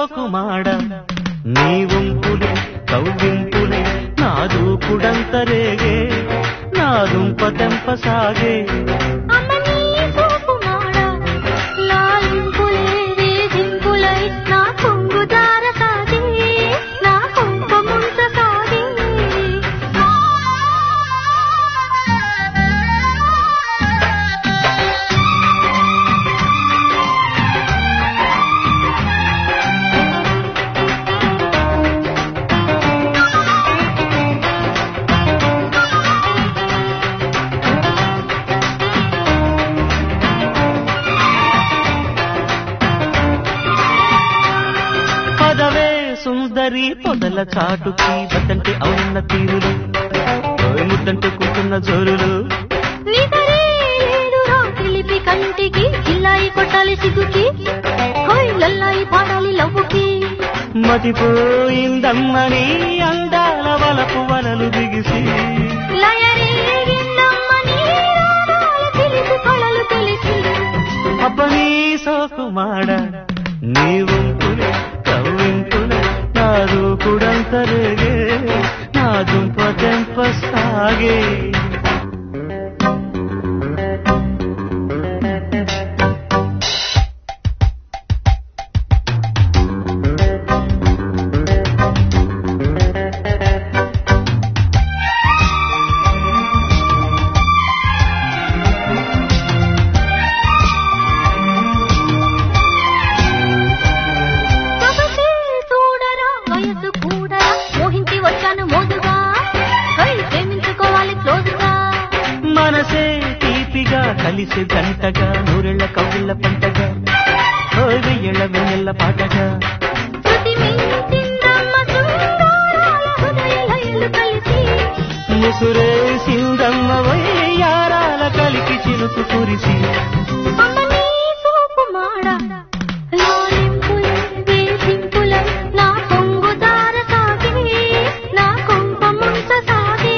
సోకుమాడ నీ వంపులే కవ్వింపులే నా దూకుడంతరేగే నా దుంప తెంప సాగే అమ్మ నీ సోకుమాడ లాలింపులే రేజింపులై నా కొంగు దార సాగే నా కొంప ముంత సాగే పదవే సుందరి పొదల చాటుకి వద్దంటే అవునున్న తీరులు ఓయ్ ముద్దంటే కుంటున్న జోరులు నిదరే లేదురా పిలిపి కంటికి కిల్లాయి కొట్టాలి సిగ్గుకి హోయ్ లల్లాయి పాడాలి లవ్వుకి మతిపోయిందమ్మని అందాల వలపు వలలు దిగిసి లయరేగిందమ్మని రాగాల తెలిసి కళలు తెలిసి అబ్బని సోకుమాడ నీ వంపులే కవ్వింపులే నా దూకుడంతరేగే నా దుంప తెంప సాగే సొగసే చూడరా వయసు కూడరా మోహించి వచ్చాను మోదుగా హోయ్ ప్రేమించుకోవాలి క్లోజుగా మనసే తీపిగా కలిసి గంటగా నూరెళ్ళ కౌగిళ్ళ పంటగా ఓయ్ వెయ్యేళ్ళ వెన్నెల్ల పాటగా శృతి మించిందమ్మ శృంగారాల హృదయ లయలు కలిసి ముసురేసిందమ్మ వయ్యారాల కలికి చినుకు కురిసి అమ్మ నీ సోకుమాడ లాలింపులే వేధింపులై నా కొంగు దార సాగే నా కొంప ముంత సాగే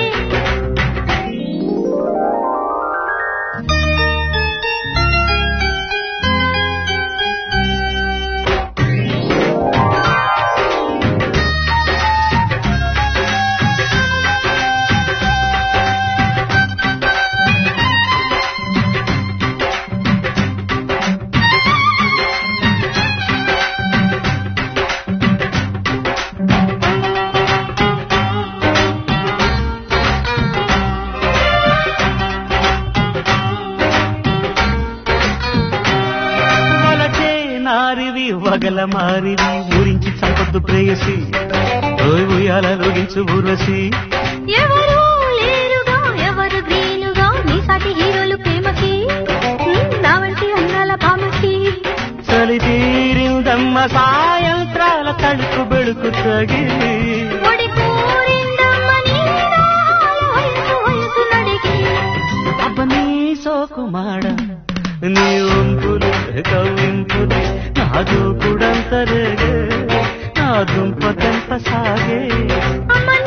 వలచే నారివి వగల మారివి ఊరించి చంపొద్దు ప్రేయసి ఓయ్ ఉయ్యాల లోగించు ఊర్వశి ఎవరు లేరుగా ఎవరు గ్రీనుగా నీ సాటి హీరోలు ప్రేమకి ఉమ్, నా వంటి అందాల భామకి చలి తీరిందమ్మ సాయంత్రాల తడుకు బెడుకు తగి ఒడి కూరిందమ్మ నీ రాల వయసు వయసు నడిగి అబ్బని సోకుమాడ నీ వంపులు కవ్వింపులు నా దూకుడంతరేగే నా దుంప తెంప సాగే అమ్మ